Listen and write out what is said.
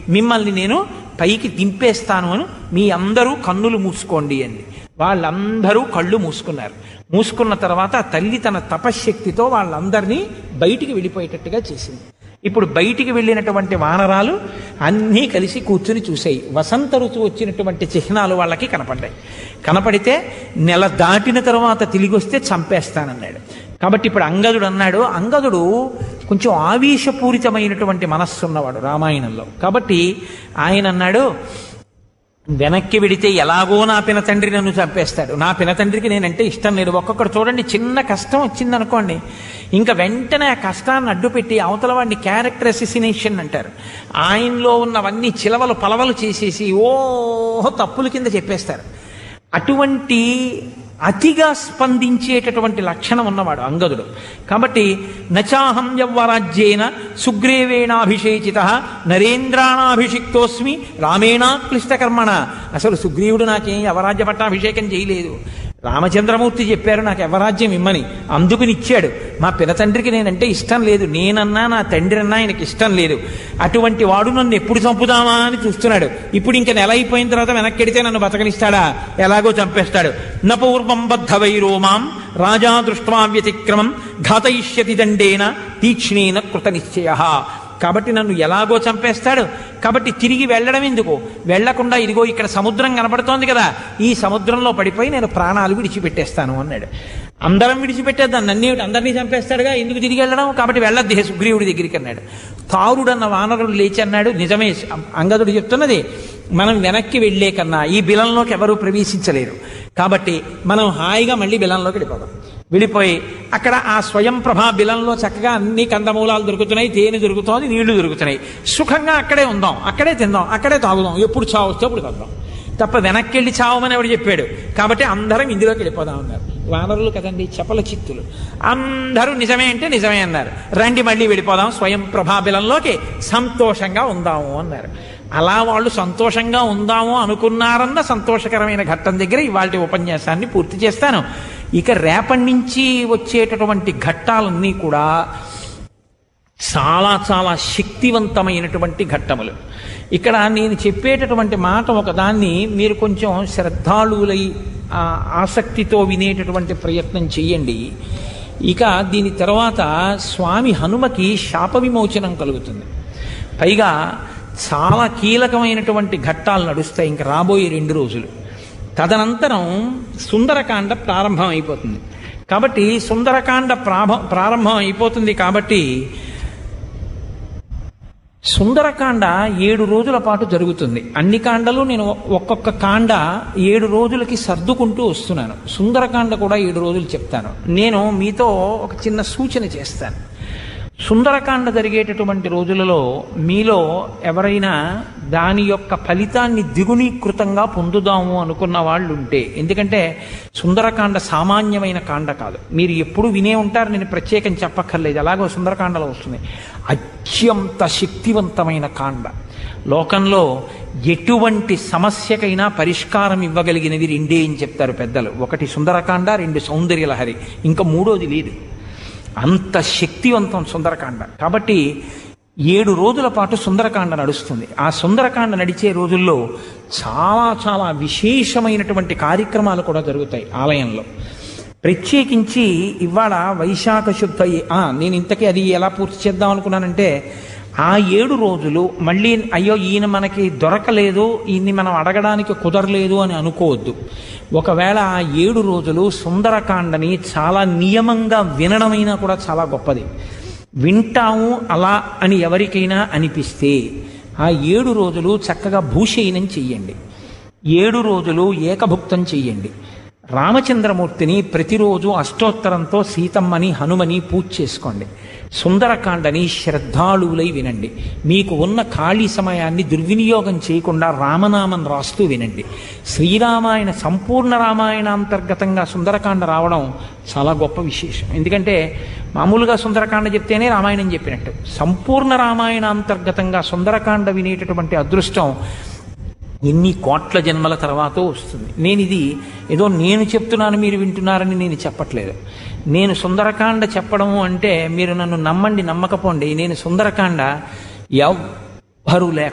మిమ్మల్ని నేను పైకి దింపేస్తాను అని మీ అందరూ కన్నులు మూసుకోండి అంది వాళ్ళందరూ కళ్ళు మూసుకున్నారు మూసుకున్న తర్వాత ఆ తల్లి తన తపశ్శక్తితో వాళ్ళందరినీ బయటికి వెళ్ళిపోయేటట్టుగా చేసింది ఇప్పుడు బయటికి వెళ్ళినటువంటి వానరాలు అన్నీ కలిసి కూర్చుని చూసాయి వసంత ఋతువు వచ్చినటువంటి చిహ్నాలు వాళ్ళకి కనపడ్డాయి కనపడితే నెల దాటిన తర్వాత తిరిగి వస్తే చంపేస్తానన్నాడు కాబట్టి ఇప్పుడు అంగదుడు అన్నాడు అంగదుడు కొంచెం ఆవేశపూరితమైనటువంటి మనస్సు ఉన్నవాడు రామాయణంలో కాబట్టి ఆయన అన్నాడు వెనక్కి వెడితే ఎలాగో నా పిన తండ్రి నన్ను చంపేస్తాడు నా పిన తండ్రికి నేనంటే ఇష్టం లేదు ఒక్కొక్కడు చూడండి చిన్న కష్టం వచ్చింది అనుకోండి ఇంకా వెంటనే ఆ కష్టాన్ని అడ్డుపెట్టి అవతల వాడిని క్యారెక్టర్ అసిసినేషన్ అంటారు ఆయనలో ఉన్నవన్నీ చిలవలు పలవలు చేసేసి ఓ తప్పుల కింద చెప్పేస్తారు అటువంటి అతిగా స్పందించేటటువంటి లక్షణం ఉన్నవాడు అంగదుడు కాబట్టి నచాహం యవ్వరాజ్యేన సుగ్రీవేణాభిషేచిత నరేంద్రాణాభిషిక్తోస్మి రామేణా క్లిష్టకర్మణ అసలు సుగ్రీవుడు నాకేం యవరాజ్య పట్టాభిషేకం చేయలేదు రామచంద్రమూర్తి చెప్పారు నాకు యవరాజ్యం ఇమ్మని అందుకుని ఇచ్చాడు మా పినతండ్రికి నేనంటే ఇష్టం లేదు నేనన్నా నా తండ్రి అన్నా ఆయనకి ఇష్టం లేదు అటువంటి వాడు నన్ను ఎప్పుడు చంపుదామా అని చూస్తున్నాడు ఇప్పుడు ఇంక నెల అయిపోయిన తర్వాత వెనక్కెడితే నన్ను బతకనిస్తాడా ఎలాగో చంపేస్తాడు నపూర్వం బద్ధ వైరోమాం రాజా దృష్ట్వా వ్యతిక్రమం ఘాతయిష్యతి దండేన తీక్ష్ణేన కృత నిశ్చయ కాబట్టి నన్ను ఎలాగో చంపేస్తాడు కాబట్టి తిరిగి వెళ్ళడం ఎందుకు వెళ్లకుండా ఇదిగో ఇక్కడ సముద్రం కనపడుతోంది కదా ఈ సముద్రంలో పడిపోయి నేను ప్రాణాలు విడిచిపెట్టేస్తాను అన్నాడు అందరం విడిచిపెట్టేద్దాం నన్ను అందరినీ చంపేస్తాడుగా ఎందుకు తిరిగి వెళ్ళడం కాబట్టి వెళ్ళద్దు హే సుగ్రీవుడి దగ్గరికి అన్నాడు తారుడన్న వానరుడు లేచి అన్నాడు నిజమే అంగదుడు చెప్తున్నది మనం వెనక్కి వెళ్లే కన్నా ఈ బిలంలోకి ఎవరూ ప్రవేశించలేరు కాబట్టి మనం హాయిగా మళ్ళీ బిలంలోకి వెళ్ళిపోదాం వెళ్ళిపోయి అక్కడ ఆ స్వయం ప్రభా బిలంలో చక్కగా అన్ని కందమూలాలు దొరుకుతున్నాయి తేనె దొరుకుతోంది నీళ్లు దొరుకుతున్నాయి సుఖంగా అక్కడే ఉందాం అక్కడే తిందాం అక్కడే తాగుదాం ఎప్పుడు చావు వస్తే అప్పుడు తాగుదాం తప్ప వెనక్కి వెళ్ళి చావమని ఎవడు చెప్పాడు కాబట్టి అందరం ఇందులోకి వెళ్ళిపోదాం అన్నారు వానరులు కదండి చపల చిత్తులు అందరూ నిజమే అంటే నిజమే అన్నారు రండి మళ్ళీ వెళ్ళిపోదాం స్వయం ప్రభాబిలంలోకి సంతోషంగా ఉందాము అన్నారు అలా వాళ్ళు సంతోషంగా ఉందాము అనుకున్నారన్న సంతోషకరమైన ఘట్టం దగ్గర ఇవాళ ఉపన్యాసాన్ని పూర్తి చేస్తాను ఇక రేపటి నుంచి వచ్చేటటువంటి ఘట్టాలన్నీ కూడా చాలా చాలా శక్తివంతమైనటువంటి ఘట్టములు ఇక్కడ నేను చెప్పేటటువంటి మాట ఒకదాన్ని మీరు కొంచెం శ్రద్ధాళువులై ఆ ఆసక్తితో వినేటటువంటి ప్రయత్నం చెయ్యండి ఇక దీని తర్వాత స్వామి హనుమకి శాప విమోచనం కలుగుతుంది పైగా చాలా కీలకమైనటువంటి ఘట్టాలు నడుస్తాయి ఇంకా రాబోయే రెండు రోజులు తదనంతరం సుందరకాండ ప్రారంభం అయిపోతుంది కాబట్టి సుందరకాండ ప్రాభ ప్రారంభం అయిపోతుంది కాబట్టి సుందరకాండ ఏడు రోజుల పాటు జరుగుతుంది అన్ని కాండలు నేను ఒక్కొక్క కాండ ఏడు రోజులకి సర్దుకుంటూ వస్తున్నాను సుందరకాండ కూడా ఏడు రోజులు చెప్తాను నేను మీతో ఒక చిన్న సూచన చేస్తాను సుందరకాండ జరిగేటటువంటి రోజులలో మీలో ఎవరైనా దాని యొక్క ఫలితాన్ని దిగునీకృతంగా పొందుదాము అనుకున్న వాళ్ళు ఉంటే ఎందుకంటే సుందరకాండ సామాన్యమైన కాండ కాదు మీరు ఎప్పుడు వినే ఉంటారు నేను ప్రత్యేకం చెప్పక్కర్లేదు అలాగో సుందరకాండలో వస్తుంది అత్యంత శక్తివంతమైన కాండ లోకంలో ఎటువంటి సమస్యకైనా పరిష్కారం ఇవ్వగలిగినవి రెండే అని చెప్తారు పెద్దలు ఒకటి సుందరకాండ రెండు సౌందర్యలహరి ఇంకా మూడోది లేదు అంత శక్తివంతం సుందరకాండ కాబట్టి ఏడు రోజుల పాటు సుందరకాండ నడుస్తుంది ఆ సుందరకాండ నడిచే రోజుల్లో చాలా చాలా విశేషమైనటువంటి కార్యక్రమాలు కూడా జరుగుతాయి ఆలయంలో ప్రత్యేకించి ఇవాళ వైశాఖ శుద్ధ ఆ, నేను ఇంతకీ అది ఎలా పూర్తి చేద్దాం అనుకున్నానంటే ఆ ఏడు రోజులు మళ్ళీ అయ్యో ఈయన మనకి దొరకలేదు ఈయన్ని మనం అడగడానికి కుదరలేదు అని అనుకోవద్దు ఒకవేళ ఆ ఏడు రోజులు సుందరకాండని చాలా నియమంగా వినడమైనా కూడా చాలా గొప్పది వింటాము అలా అని ఎవరికైనా అనిపిస్తే ఆ ఏడు రోజులు చక్కగా భూషయనం చెయ్యండి ఏడు రోజులు ఏకభుక్తం చెయ్యండి రామచంద్రమూర్తిని ప్రతిరోజు అష్టోత్తరంతో సీతమ్మని హనుమని పూజ చేసుకోండి సుందరకాండని శ్రద్ధాళువులై వినండి మీకు ఉన్న ఖాళీ సమయాన్ని దుర్వినియోగం చేయకుండా రామనామం రాస్తూ వినండి శ్రీరామాయణ సంపూర్ణ రామాయణాంతర్గతంగా సుందరకాండ రావడం చాలా గొప్ప విశేషం ఎందుకంటే మామూలుగా సుందరకాండ చెప్తేనే రామాయణం చెప్పినట్టు సంపూర్ణ రామాయణాంతర్గతంగా సుందరకాండ వినేటటువంటి అదృష్టం ఎన్ని కోట్ల జన్మల తర్వాత వస్తుంది నేను ఇది ఏదో నేను చెప్తున్నాను మీరు వింటున్నారని నేను చెప్పట్లేదు నేను సుందరకాండ చెప్పడము అంటే మీరు నన్ను నమ్మండి నమ్మకపోండి నేను సుందరకాండ ఎవ్వరూ లేక